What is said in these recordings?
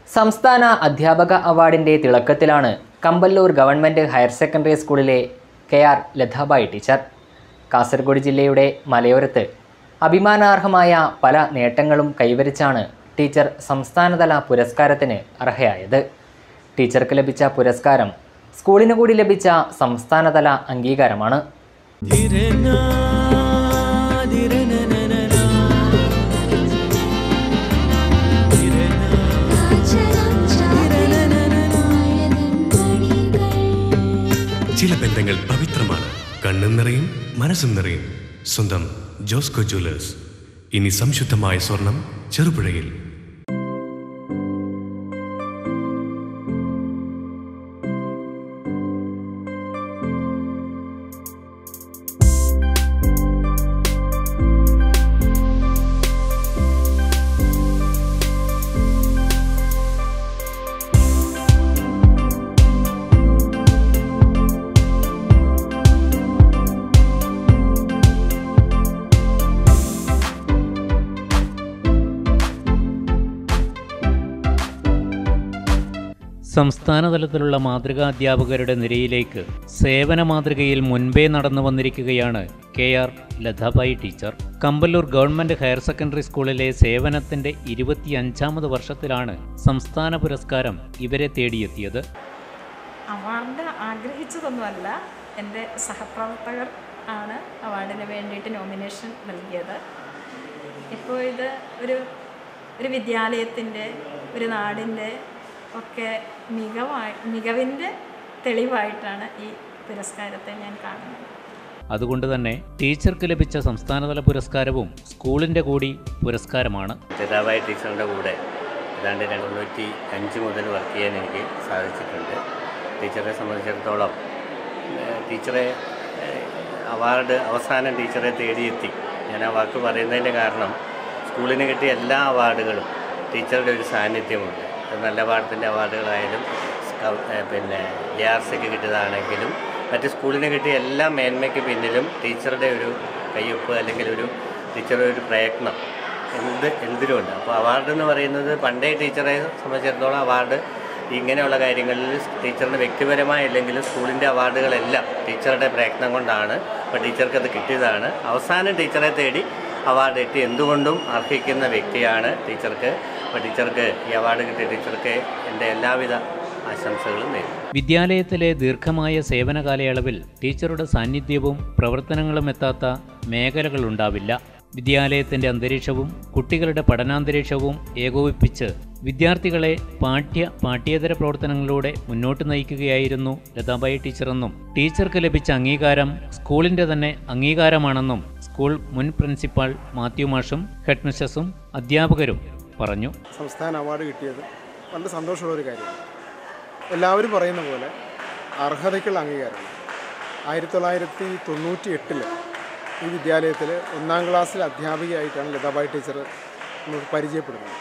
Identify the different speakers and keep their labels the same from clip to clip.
Speaker 1: സംസ്ഥാന അധ്യാപക അവാർഡിൻ്റെ തിളക്കത്തിലാണ് കമ്പല്ലൂർ ഗവൺമെൻറ് ഹയർ സെക്കൻഡറി സ്കൂളിലെ K R Lathabai teacher Kasaragod ജില്ലയുടെ മലയോരത്ത് അഭിമാനാർഹമായ പല നേട്ടങ്ങളും കൈവരിച്ചാണ് ടീച്ചർ സംസ്ഥാനതല പുരസ്കാരത്തിന് അർഹയായത് ടീച്ചർക്ക് ലഭിച്ച പുരസ്കാരം സ്കൂളിന് കൂടി ലഭിച്ച സംസ്ഥാനതല അംഗീകാരമാണ്
Speaker 2: ചില ബന്ധങ്ങൾ പവിത്രമാണ് കണ്ണും നിറയും മനസ്സും നിറയും സ്വന്തം ജോസ്കോ ജ്വല്ലേഴ്സ് ഇനി സംശുദ്ധമായ സ്വർണം ചെറുപുഴയിൽ
Speaker 3: സംസ്ഥാനതലത്തിലുള്ള മാതൃകാ അധ്യാപകരുടെ നിരയിലേക്ക് സേവന മാതൃകയിൽ മുൻപേ നടന്നു വന്നിരിക്കുകയാണ് K R Lathabai teacher Kampallur government higher secondary സ്കൂളിലെ സേവനത്തിൻ്റെ ഇരുപത്തിയഞ്ചാമത് വർഷത്തിലാണ് സംസ്ഥാന പുരസ്കാരം ഇവരെ തേടിയെത്തിയത്
Speaker 4: അവാർഡ് ആഗ്രഹിച്ചതൊന്നുമല്ല എൻ്റെ സഹപ്രവർത്തകർ ആണ് അവാർഡിന് വേണ്ടിയിട്ട് നോമിനേഷൻ നൽകിയത് ഇപ്പോൾ ഇത് ഒരു ഒരു വിദ്യാലയത്തിൻ്റെ ഒരു നാടിൻ്റെ ഒക്കെ മികവായി മികവിൻ്റെ തെളിവായിട്ടാണ് ഈ പുരസ്കാരത്തെ ഞാൻ കാണുന്നത്
Speaker 3: അതുകൊണ്ട് തന്നെ ടീച്ചർക്ക് ലഭിച്ച സംസ്ഥാനതല പുരസ്കാരവും സ്കൂളിൻ്റെ കൂടി പുരസ്കാരമാണ്
Speaker 5: ലതാബായി ടീച്ചറിൻ്റെ കൂടെ ഏതാണ്ട് തൊണ്ണൂറ്റി അഞ്ച് മുതൽ വർക്ക് ചെയ്യാൻ എനിക്ക് സാധിച്ചിട്ടുണ്ട് ടീച്ചറെ സംബന്ധിച്ചിടത്തോളം ഏഹ് ടീച്ചറെ ഏഹ് അവാർഡ് അവസാനം ടീച്ചറെ തേടിയെത്തി ഞാൻ ആ വാക്ക് പറയുന്നതിൻ്റെ കാരണം സ്കൂളിന് കിട്ടിയ എല്ലാ അവാർഡുകളും ടീച്ചറുടെ ഒരു സാന്നിധ്യമുണ്ട് അത് നല്ല പാഠത്തിൻ്റെ അവാർഡുകളായാലും സ്കൗ- ഏഹ് പിന്നെ ജെ ആർ സിക്ക് കിട്ടിയതാണെങ്കിലും മറ്റ് സ്കൂളിന് കിട്ടിയ എല്ലാ മേന്മയ്ക്ക് പിന്നിലും ടീച്ചറുടെ ഒരു കയ്യൊപ്പ് അല്ലെങ്കിൽ ഒരു ടീച്ചറുടെ ഒരു പ്രയത്നം എന്ത് എന്തിനുമുണ്ട് അപ്പോൾ അവാർഡ് എന്ന് പറയുന്നത് പണ്ടേ ടീച്ചറെ സംബന്ധിച്ചിടത്തോളം അവാർഡ് ഇങ്ങനെയുള്ള കാര്യങ്ങളിൽ ടീച്ചറിന് വ്യക്തിപരമായി അല്ലെങ്കിലും സ്കൂളിൻ്റെ അവാർഡുകളെല്ലാം ടീച്ചറുടെ പ്രയത്നം കൊണ്ടാണ് അപ്പോൾ ടീച്ചർക്ക് അത് കിട്ടിയതാണ് അവസാനം ടീച്ചറെ തേടി അവാർഡ് എത്തി എന്തുകൊണ്ടും അർഹിക്കുന്ന വ്യക്തിയാണ് ടീച്ചർക്ക് അപ്പോൾ ടീച്ചർക്ക് ഈ അവാർഡ് കിട്ടിയ ടീച്ചർക്ക് എൻ്റെ എല്ലാവിധ ആശംസകളും നേരുന്നു
Speaker 3: വിദ്യാലയത്തിലെ ദീർഘമായ സേവന കാലയളവിൽ ടീച്ചറുടെ സാന്നിധ്യവും പ്രവർത്തനങ്ങളും എത്താത്ത മേഖലകളുണ്ടാവില്ല വിദ്യാലയത്തിൻ്റെ അന്തരീക്ഷവും കുട്ടികളുടെ പഠനാന്തരീക്ഷവും ഏകോപിപ്പിച്ച് വിദ്യാർത്ഥികളെ പാഠ്യ പാഠ്യേതര പ്രവർത്തനങ്ങളിലൂടെ മുന്നോട്ട് നയിക്കുകയായിരുന്നു ലതാബായി ടീച്ചറെന്നും ടീച്ചർക്ക് ലഭിച്ച അംഗീകാരം സ്കൂളിൻ്റെ തന്നെ അംഗീകാരമാണെന്നും സ്കൂൾ മുൻ പ്രിൻസിപ്പാൾ മാത്യു മാഷും ഹെഡ് മിസ്സസും അധ്യാപകരും പറഞ്ഞു
Speaker 6: സംസ്ഥാന അവാർഡ് കിട്ടിയത് വളരെ സന്തോഷമുള്ള ഒരു കാര്യമാണ് എല്ലാവരും പറയുന്ന പോലെ അർഹതയ്ക്കുള്ള അംഗീകാരമാണ് ആയിരത്തി തൊള്ളായിരത്തി തൊണ്ണൂറ്റി എട്ടിൽ ഈ വിദ്യാലയത്തിൽ ഒന്നാം ക്ലാസ്സിൽ അധ്യാപികയായിട്ടാണ് ലതാബായി ടീച്ചർ നമുക്ക് പരിചയപ്പെടുന്നത്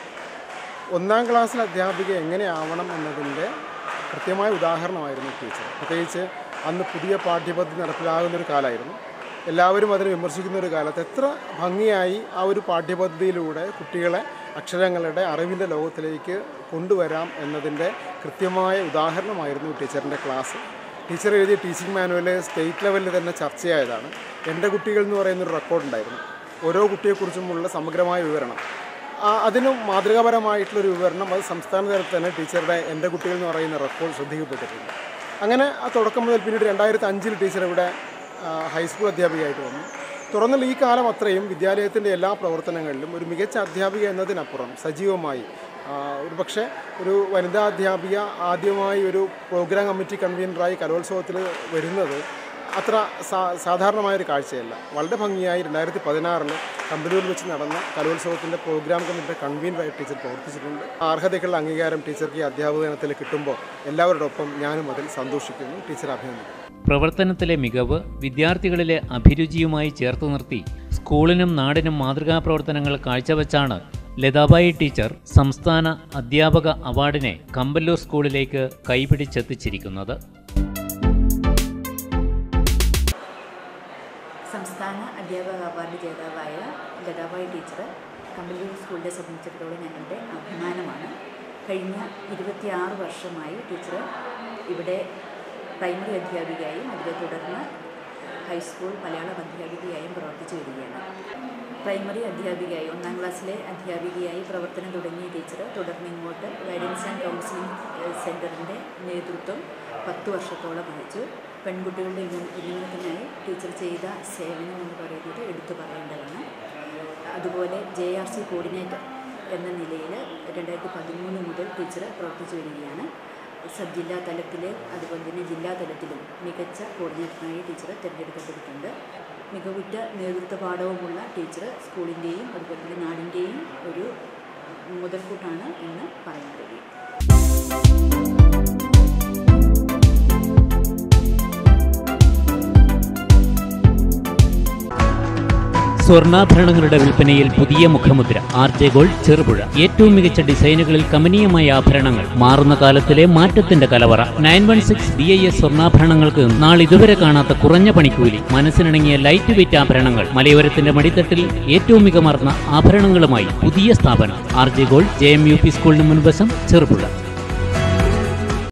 Speaker 6: ഒന്നാം ക്ലാസ്സിൽ അധ്യാപിക എങ്ങനെയാവണം എന്നതിൻ്റെ കൃത്യമായ ഉദാഹരണമായിരുന്നു ടീച്ചർ പ്രത്യേകിച്ച് അന്ന് പുതിയ പാഠ്യപദ്ധതി നടപ്പിലാകുന്ന ഒരു കാലമായിരുന്നു എല്ലാവരും അതിനെ വിമർശിക്കുന്ന ഒരു കാലത്ത് എത്ര ഭംഗിയായി ആ ഒരു പാഠ്യപദ്ധതിയിലൂടെ കുട്ടികളെ അക്ഷരങ്ങളുടെ അറിവിൻ്റെ ലോകത്തിലേക്ക് കൊണ്ടുവരാം എന്നതിൻ്റെ കൃത്യമായ ഉദാഹരണമായിരുന്നു ടീച്ചറിൻ്റെ ക്ലാസ് ടീച്ചർ എഴുതിയ ടീച്ചിങ് മാനുവൽ സ്റ്റേറ്റ് ലെവലിൽ തന്നെ ചർച്ചയായതാണ് എൻ്റെ കുട്ടികൾ എന്ന് പറയുന്നൊരു റെക്കോർഡുണ്ടായിരുന്നു ഓരോ കുട്ടിയെക്കുറിച്ചുമുള്ള സമഗ്രമായ വിവരണം ആ, അതിന് മാതൃകാപരമായിട്ടുള്ളൊരു വിവരണം അത് സംസ്ഥാന തലത്തിൽ തന്നെ ടീച്ചറുടെ എൻ്റെ കുട്ടികൾ എന്ന് പറയുന്ന റെക്കോർഡ് ശ്രദ്ധിക്കപ്പെട്ടിട്ടുണ്ട് അങ്ങനെ ആ തുടക്കം മുതൽ പിന്നീട് രണ്ടായിരത്തി അഞ്ചിൽ ടീച്ചർ ഇവിടെ ആ, ഹൈസ്കൂൾ അധ്യാപികയായിട്ട് വന്നു തുറന്നുള്ള ഈ കാലം അത്രയും വിദ്യാലയത്തിൻ്റെ എല്ലാ പ്രവർത്തനങ്ങളിലും ഒരു മികച്ച അധ്യാപിക എന്നതിനപ്പുറം സജീവമായി ആ, ഒരു പക്ഷേ ഒരു വനിതാ അധ്യാപിക ആദ്യമായി ഒരു പ്രോഗ്രാം കമ്മിറ്റി കൺവീനറായി കലോത്സവത്തിൽ വരുന്നത് അത്ര സാ സാധാരണമായൊരു കാഴ്ചയല്ല വളരെ ഭംഗിയായി രണ്ടായിരത്തി പതിനാറിൽ കമ്പനിയിൽ വെച്ച് നടന്ന കലോത്സവത്തിൻ്റെ പ്രോഗ്രാം കമ്മിറ്റിയുടെ കൺവീനറായി ടീച്ചർ പ്രവർത്തിച്ചിട്ടുണ്ട് ആ അർഹതയ്ക്കുള്ള അംഗീകാരം ടീച്ചർക്ക് ഈ അധ്യാപക ദിനത്തിൽ കിട്ടുമ്പോൾ എല്ലാവരോടൊപ്പം ഞാനും അതിൽ സന്തോഷിക്കുന്നു ടീച്ചർ അഭിനന്ദിക്കുന്നു
Speaker 3: പ്രവർത്തനത്തിലെ മികവ് വിദ്യാർത്ഥികളിലെ അഭിരുചിയുമായി ചേർത്ത് നിർത്തി സ്കൂളിനും നാടിനും മാതൃകാ പ്രവർത്തനങ്ങൾ കാഴ്ചവെച്ചാണ് ലതാബായി ടീച്ചർ സംസ്ഥാന അധ്യാപക അവാർഡിനെ കമ്പല്ലൂർ സ്കൂളിലേക്ക് കൈപിടിച്ചെത്തിച്ചിരിക്കുന്നത്
Speaker 7: സംസ്ഥാന അധ്യാപക അവാർഡ് ജേതാവായ ലതാബായി ടീച്ചർ കമ്പല്ലൂർ സ്കൂളിനെ സംബന്ധിച്ചിടത്തോളം ഞങ്ങളുടെ അഭിമാനമാണ് കഴിഞ്ഞ ഇരുപത്തിയാറ് വർഷമായി ടീച്ചർ ഇവിടെ പ്രൈമറി അധ്യാപികയായും അതിനെ തുടർന്ന് ഹൈസ്കൂൾ മലയാളം അധ്യാപികയായും പ്രവർത്തിച്ചു വരികയാണ് പ്രൈമറി അധ്യാപികയായി ഒന്നാം ക്ലാസ്സിലെ അധ്യാപികയായി പ്രവർത്തനം തുടങ്ങിയ ടീച്ചർ തുടർന്ന് ഇങ്ങോട്ട് ഗൈഡൻസ് ആൻഡ് കൗൺസിലിംഗ് ഏഹ്, സെൻറ്ററിൻ്റെ നേതൃത്വം പത്ത് വർഷത്തോളം വഹിച്ചു പെൺകുട്ടികളുടെ ഉന്ന- ഉന്നമനത്തിനായി ടീച്ചർ ചെയ്ത സേവനം എന്ന് പറയുന്നത് എടുത്തു പറയേണ്ടതാണ് അതുപോലെ ജെ ആർ സി കോർഡിനേറ്റർ എന്ന നിലയിൽ രണ്ടായിരത്തി പതിമൂന്ന് മുതൽ ടീച്ചർ പ്രവർത്തിച്ചു വരികയാണ് സബ് ജില്ലാ തലത്തിൽ അതുപോലെ തന്നെ ജില്ലാ തലത്തിലും മികച്ച കോർഡിനേറ്ററിനായി ടീച്ചർ തിരഞ്ഞെടുക്കപ്പെട്ടിട്ടുണ്ട് മികവുറ്റ നേതൃത്വ പാഠവുമുള്ള ടീച്ചർ സ്കൂളിൻ്റെയും അതുപോലെ തന്നെ നാടിൻ്റെയും ഒരു മുതൽക്കൂട്ടാണ് എന്ന് പറയാൻ കഴിയും
Speaker 3: സ്വർണ്ണാഭരണങ്ങളുടെ വിൽപ്പനയിൽ പുതിയ മുഖമുദ്ര ആർ ജെ ഗോൾഡ് ചെറുപുഴ ഏറ്റവും മികച്ച ഡിസൈനുകളിൽ കമനീയമായ ആഭരണങ്ങൾ മാറുന്ന കാലത്തിലെ മാറ്റത്തിന്റെ കലവറ nine one six B I S സ്വർണ്ണാഭരണങ്ങൾക്ക് നാളിതുവരെ കാണാത്ത കുറഞ്ഞ പണിക്കൂലി മനസ്സിനിണങ്ങിയ ലൈറ്റ് വെയിറ്റ് ആഭരണങ്ങൾ മലയോരത്തിന്റെ മടിത്തട്ടിൽ ഏറ്റവും മികമാർന്ന ആഭരണങ്ങളുമായി പുതിയ സ്ഥാപനം R J gold J M U P സ്കൂളിന് മുൻവശം ചെറുപുഴ